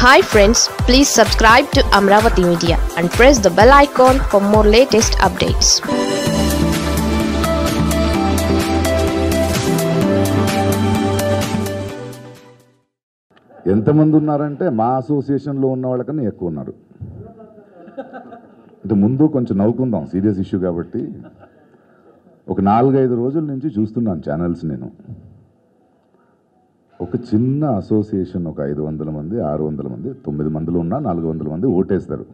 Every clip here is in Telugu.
hi friends please subscribe to Amaravati media and press the bell icon for more latest updates ఎంతమంది ఉన్నారంటే మా అసోసియేషన్లో ఉన్న వాళ్ళకన్నా ఎక్కువ ఉన్నారు అంటే ముందు కొంచెం నవ్వుకుందాం సీరియస్ ఇష్యూ కాబట్టి ఒక నాలుగైదు రోజుల నుంచి చూస్తున్నాను ఛానల్స్ నేను ఒక చిన్న అసోసియేషన్ ఒక ఐదు వందల మంది ఆరు వందల మంది తొమ్మిది మందిలో ఉన్న నాలుగు వందల మంది ఓటేస్తారు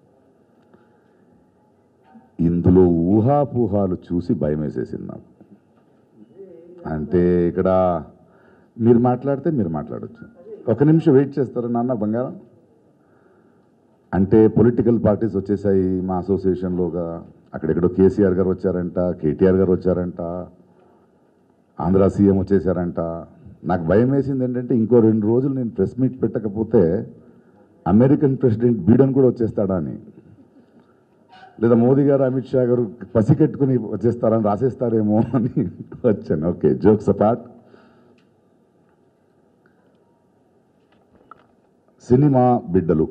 ఇందులో ఊహాపోహాలు చూసి భయం వేసేసింది నాకు అంటే ఇక్కడ మీరు మాట్లాడితే మీరు మాట్లాడొచ్చు ఒక నిమిషం వెయిట్ చేస్తారా నాన్న బంగారం అంటే పొలిటికల్ పార్టీస్ వచ్చేసాయి మా అసోసియేషన్లోగా అక్కడెక్కడో కేసీఆర్ గారు వచ్చారంట కేటీఆర్ గారు వచ్చారంట ఆంధ్ర సీఎం వచ్చేసారంట నాకు భయం వేసింది ఏంటంటే ఇంకో రెండు రోజులు నేను ప్రెస్ మీట్ పెట్టకపోతే అమెరికన్ ప్రెసిడెంట్ బీడన్ కూడా వచ్చేస్తాడా అని లేదా మోదీ గారు అమిత్ షా గారు పసికెట్టుకుని వచ్చేస్తారని రాసేస్తారేమో అని వచ్చాను ఓకే జోక్స్ అపార్ట్ సినిమా బిడ్డలు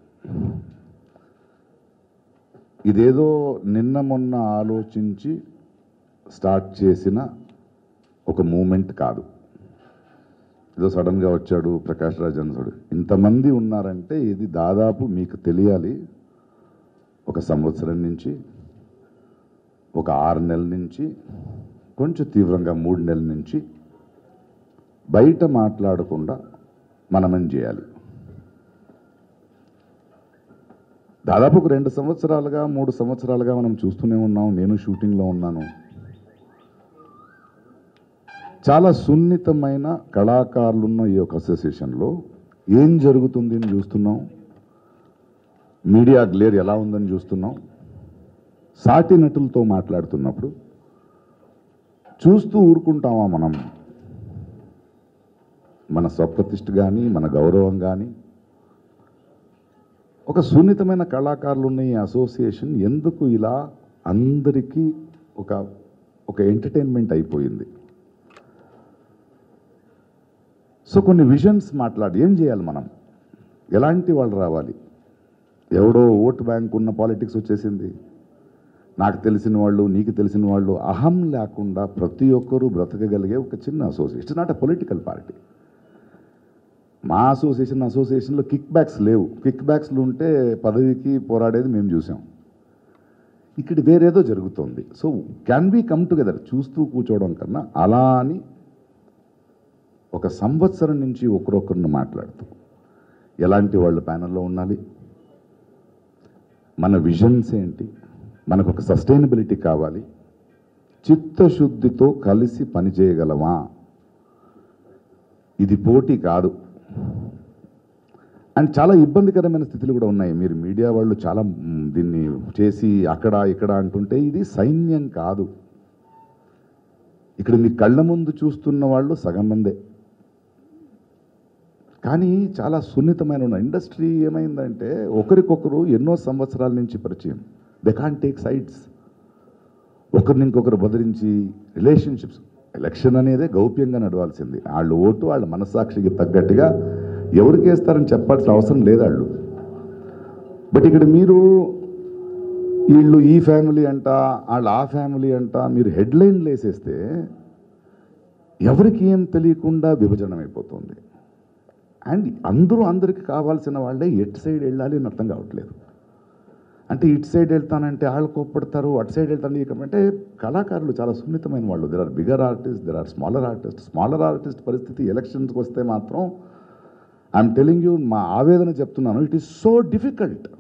ఇదేదో నిన్న మొన్న ఆలోచించి స్టార్ట్ చేసిన ఒక మూమెంట్ కాదు ఏదో సడన్గా వచ్చాడు ప్రకాష్ రాజ్ అన్నాడు ఇంతమంది ఉన్నారంటే ఇది దాదాపు మీకు తెలియాలి ఒక సంవత్సరం నుంచి ఒక ఆరు నెలల నుంచి కొంచెం తీవ్రంగా మూడు నెలల నుంచి బయట మాట్లాడకుండా మనమని చేయాలి దాదాపు ఒక రెండు సంవత్సరాలుగా మూడు సంవత్సరాలుగా మనం చూస్తూనే ఉన్నాం నేను షూటింగ్లో ఉన్నాను చాలా సున్నితమైన కళాకారులు ఉన్న ఈ యొక్క అసోసియేషన్లో ఏం జరుగుతుంది అని చూస్తున్నాం మీడియా గ్లేర్ ఎలా ఉందని చూస్తున్నాం సాటి నటులతో మాట్లాడుతున్నప్పుడు చూస్తూ ఊరుకుంటామా మనం మన స్వప్రతిష్ఠ కానీ మన గౌరవం కానీ ఒక సున్నితమైన కళాకారులు ఉన్న ఈ అసోసియేషన్ ఎందుకు ఇలా అందరికీ ఒక ఒక ఎంటర్టైన్మెంట్ అయిపోయింది సో కొన్ని విజన్స్ మాట్లాడి ఏం చేయాలి మనం ఎలాంటి వాళ్ళు రావాలి ఎవడో ఓటు బ్యాంక్ ఉన్న పాలిటిక్స్ వచ్చేసింది నాకు తెలిసిన వాళ్ళు నీకు తెలిసిన వాళ్ళు అహం లేకుండా ప్రతి ఒక్కరూ బ్రతకగలిగే ఒక చిన్న association it's not a political party మా అసోసియేషన్ అసోసియేషన్లో కిక్ బ్యాక్స్ లేవు కిక్ బ్యాక్స్లు ఉంటే పదవికి పోరాడేది మేము చూసాం ఇక్కడ వేరేదో జరుగుతోంది so can be come together చూస్తూ కూర్చోవడం కన్నా అలా అని ఒక సంవత్సరం నుంచి ఒకరొకరిని మాట్లాడుతూ ఎలాంటి వాళ్ళు ప్యానల్లో ఉండాలి మన విజన్స్ ఏంటి మనకు ఒక సస్టైనబిలిటీ కావాలి చిత్తశుద్ధితో కలిసి పనిచేయగలమా ఇది పోటీ కాదు అండ్ చాలా ఇబ్బందికరమైన స్థితులు కూడా ఉన్నాయి మీరు మీడియా వాళ్ళు చాలా మ్, దీన్ని చేసి అక్కడ ఇక్కడ అంటుంటే ఇది సైన్యం కాదు ఇక్కడ మీ కళ్ళ ముందు చూస్తున్న వాళ్ళు సగం మందే కానీ చాలా సున్నితమైన ఉన్న ఇండస్ట్రీ ఏమైందంటే ఒకరికొకరు ఎన్నో సంవత్సరాల నుంచి పరిచయం దే కాన్ టేక్ సైడ్స్ ఒకరిని ఇంకొకరు బదిరించి రిలేషన్షిప్స్ ఎలక్షన్ అనేదే గౌప్యంగా నడవాల్సింది వాళ్ళు ఓటు వాళ్ళ మనస్సాక్షికి తగ్గట్టుగా ఎవరికి వేస్తారని చెప్పాల్సిన అవసరం లేదు వాళ్ళు బట్ ఇక్కడ మీరు వీళ్ళు ఈ ఫ్యామిలీ అంట వాళ్ళు ఆ ఫ్యామిలీ అంట మీరు హెడ్లైన్లు వేసేస్తే ఎవరికి ఏం తెలియకుండా విభజనం అయిపోతుంది అండ్ అందరూ అందరికి కావాల్సిన వాళ్ళే ఎటు సైడ్ వెళ్ళాలి అని అర్థం కావట్లేదు అంటే ఇటు సైడ్ వెళ్తానంటే వాళ్ళు కోప్పడతారు అటు సైడ్ వెళ్తాను ఇక అంటే కళాకారులు చాలా సున్నితమైన వాళ్ళు there are bigger artist there are smaller artist smaller artist పరిస్థితి ఎలక్షన్స్కి వస్తే మాత్రం ఐఎమ్ టెలింగ్ యూ మా ఆవేదన చెప్తున్నాను ఇట్ ఈస్ సో డిఫికల్ట్